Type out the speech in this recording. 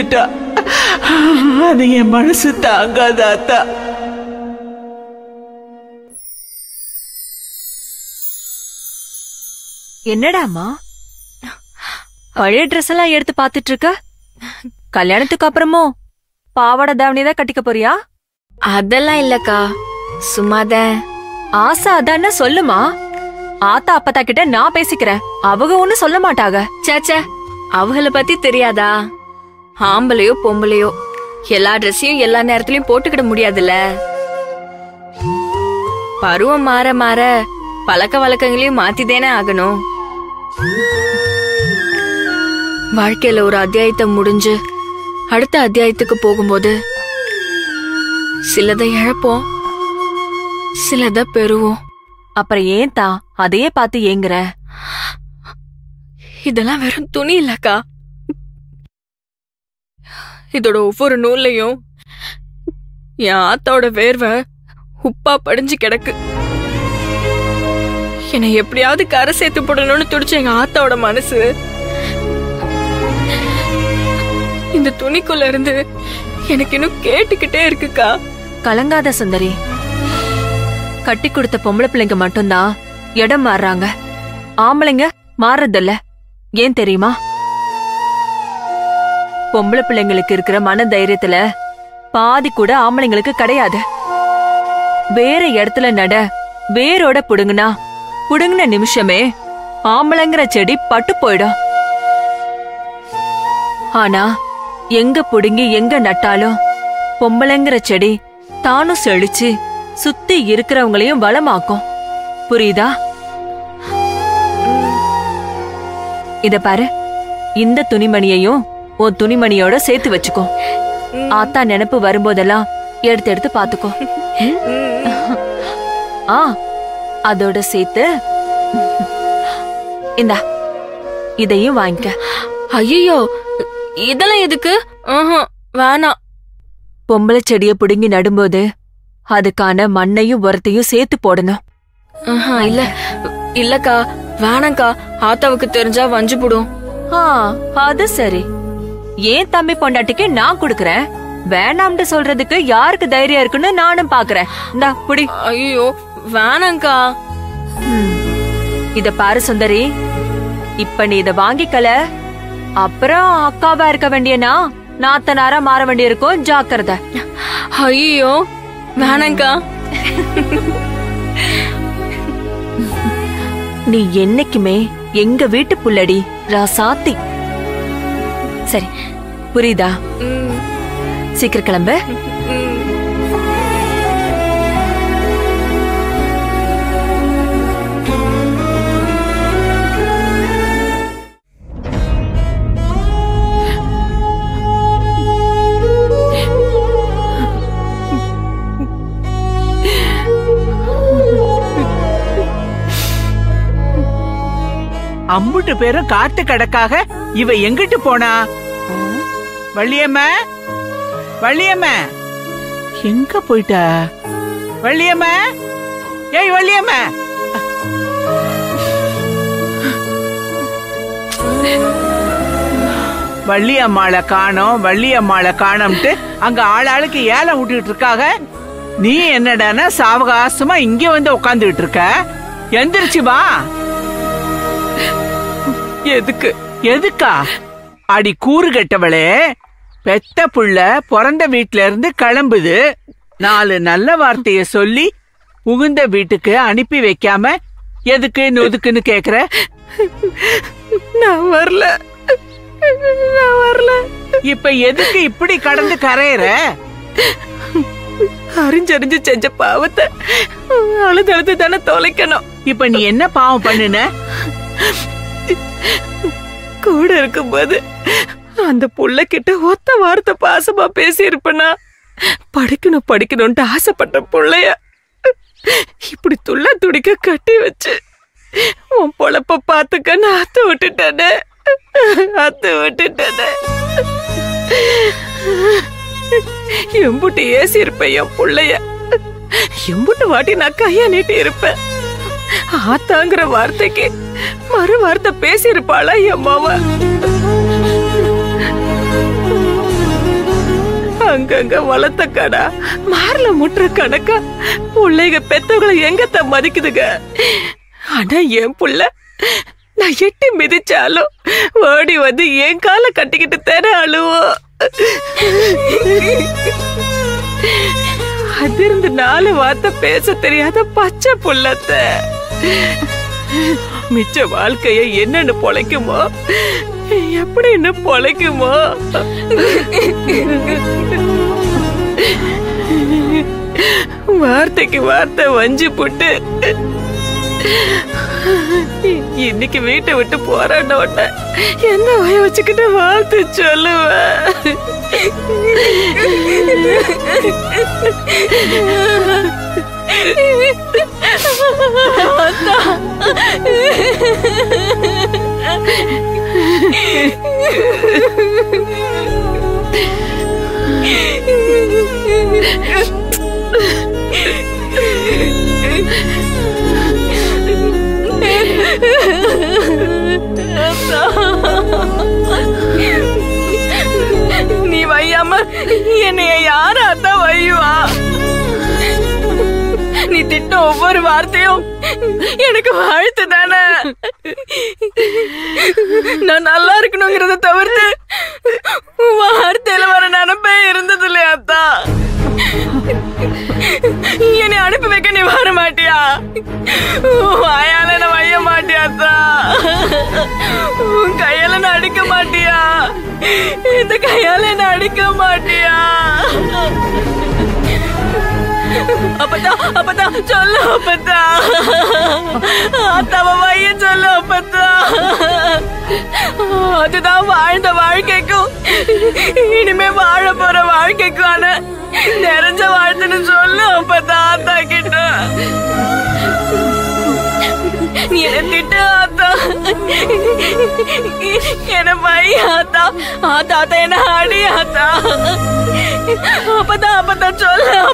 வந்துட்டா அது என் மனசு தாங்காத அத்தா என்னடாமா பழைய ட்ரெஸ் எல்லாம் எடுத்து பாத்துட்டு இருக்க கல்யாணத்துக்கு அப்புறமும் பாவாடை தாவணி தான் கட்டிக்க போறியா அதெல்லாம் இல்லக்கா சும்மாதான் ஆசை அதான்னு சொல்லுமா ஆத்தா அப்பத்தா கிட்ட நான் பேசிக்கிறேன் அவங்க ஒண்ணும் சொல்ல மாட்டாங்க சேச்சே அவங்கள பத்தி தெரியாதா ஆம்பளையோ பொம்பளையோ எல்லா ட்ரெஸ்ஸையும் எல்லா நேரத்துலயும் போட்டுக்கிட முடியாதுல்ல பருவம் மாற மாற பழக்க வழக்கங்களையும் மாத்திதானே ஆகணும் வாழ்க்கையில ஒரு அத்தியாயத்தை முடிஞ்சு அடுத்த அத்தியாயத்துக்கு போகும்போது சிலதை இழப்போம் சிலதை பெறுவோம் அப்புறம் ஏன் தா அதையே பார்த்து ஏங்குற இதெல்லாம் வெறும் துணி இல்லக்கா இதோட ஒவ்வொரு நூல்லையும் என் ஆத்தாவோட வேர்வை உப்பா படிஞ்சு கிடக்கு என்னை எப்படியாவது கரை சேர்த்து போடணும்னு துடிச்ச எங்க ஆத்தாவோட மனசு இந்த துணிக்குள்ள இருந்து எனக்கு இன்னும் கேட்டுக்கிட்டே இருக்குக்கா கலங்காத சுந்தரி கட்டி கொடுத்த பொம்பளை பிள்ளைங்க மட்டும்தான் இடம் மாறுறாங்க ஆம்பளைங்க மாறுறதில்ல ஏன் தெரியுமா பொம்பளை பிள்ளைங்களுக்கு இருக்கிற மன தைரியத்துல பாதி கூட ஆம்பளைங்களுக்கு கிடையாது வேற இடத்துல நட வேரோட புடுங்குனா புடுங்கின நிமிஷமே ஆம்பளைங்கிற செடி பட்டு போயிடும் ஆனா எங்க புடுங்கி எங்க நட்டாலும் பொம்பளைங்கிற செடி தானும் செழிச்சு சுத்தி இருக்கிறவங்களையும் வளமாக்கும் புரியுதா இத பாரு இந்த துணிமணியையும் உன் துணிமணியோட சேர்த்து வச்சுக்கோ ஆத்தா நினைப்பு வரும்போதெல்லாம் எடுத்து எடுத்து பாத்துக்கோ ஆ அதோட சேர்த்து இந்தா இதையும் வாங்கிக்க ஐயோ இதெல்லாம் எதுக்கு ஆஹா, வேணாம் பொம்பளை செடிய புடுங்கி நடும்போது அதுக்கான மண்ணையும் உரத்தையும் சேர்த்து போடணும் ஆஹா, இல்ல இல்லக்கா வேணாம்க்கா ஆத்தாவுக்கு தெரிஞ்சா வஞ்சு போடும் ஆ அது சரி ஏன் தம்பி பொண்டாட்டிக்கு நான் குடுக்கறேன் வேணாம்னு சொல்றதுக்கு யாருக்கு தைரியம் இருக்குன்னு நானும் பாக்குறேன் இந்தா புடி ஐயோ வேணாம்க்கா ம். இத பாரு சுந்தரி இப்ப நீ இத வாங்கிக்கல அப்புறம் அக்காவா இருக்க வேண்டியனா நாத்தனாரா மாற வேண்டியிருக்கும் ஜாக்கிரதை ஐயோ வேணாம்க்கா நீ என்னைக்குமே எங்க வீட்டு புள்ளடி ராசாத்தி சரி புரியுதா ம், சீக்கிரம் கிளம்பு ம். அம்புட்டு பேரும் காத்து கடக்காக இவ எங்கிட்டு போனா வள்ளியம்ம வள்ளியம்ம எங்க போயிட்டா வள்ளியம்ம ஏய் வள்ளியம்ம வள்ளியம்மாளை காணோம் வள்ளியம்மாளை காணோம்ட்டு அங்க ஆளாளுக்கு ஏலம் விட்டுட்டு இருக்காக நீ என்னடான்னா சாவகாசமா இங்க வந்து உட்காந்துட்டு இருக்க எந்திரிச்சு வா எதுக்கு எதுக்கா அடி கூறு கெட்டவளே பெத்த புள்ள பிறந்த வீட்ல இருந்து கிளம்புது நாலு நல்ல வார்த்தைய சொல்லி உகுந்த வீட்டுக்கு அனுப்பி வைக்காம எதுக்கு நொதுக்குன்னு கேக்குற நான் வரல நான் வரல இப்ப எதுக்கு இப்படி கடந்து கரையிற அறிஞ்சறிஞ்சு செஞ்ச பாவத்தை அழுது அழுது தானே தொலைக்கணும் இப்ப நீ என்ன பாவம் பண்ணுன கூட இருக்கும்போது அந்த புள்ள கிட்ட ஒத்த வார்த்தை பாசமா பேசி இருப்பனா படிக்கணும் படிக்கணும்ட்டு ஆசைப்பட்ட புள்ளைய இப்படி துள்ள துடிக்க கட்டி வச்சு உன் பொழப்ப பாத்துக்க நான் அத்து விட்டுட்டேனே அத்து விட்டுட்டேனே எம்புட்டு ஏசி இருப்பேன் என் புள்ளைய எம்புட்டு வாட்டி நான் கைய நீட்டி இருப்பேன் ஆத்தாங்கிற வார்த்தைக்கு மறு வார்த்தை பேசி இருப்பாளா என் மாமா அங்கங்க வளர்த்த கடா மார்ல முட்டுற கணக்கா பிள்ளைங்க பெத்தவங்களை எங்கத்த மதிக்குதுங்க ஆனா என் புள்ள நான் எட்டி மிதிச்சாலும் ஓடி வந்து என் காலை கட்டிக்கிட்டு தானே அழுவோம் அதிர்ந்து நாலு வார்த்தை பேச தெரியாத பச்சை புள்ளத்த மிச்ச வாழ்க்கைய என்னன்னு பொழைக்குமோ எப்படின்னு பொழைக்குமோ வார்த்தைக்கு வார்த்தை வஞ்சி புட்டு இன்னைக்கு வீட்டை விட்டு போறாண்ட உடனே எந்த வய வச்சுக்கிட்டு வாழ்த்து சொல்லுவேன் நீ வையாம என்னைய யாரா தான் வையுவா நீ திட்ட ஒவ்வொரு வார்த்தையும் எனக்கு வாழ்த்து தானே நான் நல்லா இருக்கணுங்கிறத தவிர்த்து உன் வார்த்தையில வர நினைப்பே இருந்தது இல்லையா அத்தா என்னை அனுப்பி வைக்க நீ வர மாட்டியா உன் வாயால என்ன வைய மாட்டியா அத்தா உன் கையால நான் அடிக்க மாட்டியா இந்த கையால என்ன அடிக்க மாட்டியா அப்பதா அப்பதா சொல்லு அப்பதா அத்தாவ வைய சொல்லு அப்பதா அதுதான் வாழ்ந்த வாழ்க்கைக்கும் இனிமே வாழ போற வாழ்க்கைக்கான நிறைஞ்ச வாழ்த்துன்னு சொல்லு அப்பதா அத்தா கிட்ட நீ என்ன திட்டு ஆத்தா என்ன பை ஆத்தா ஆத்தா ஆத்தா என்ன அடி ஆத்தா அப்பதான் அப்பதான் சொல்ல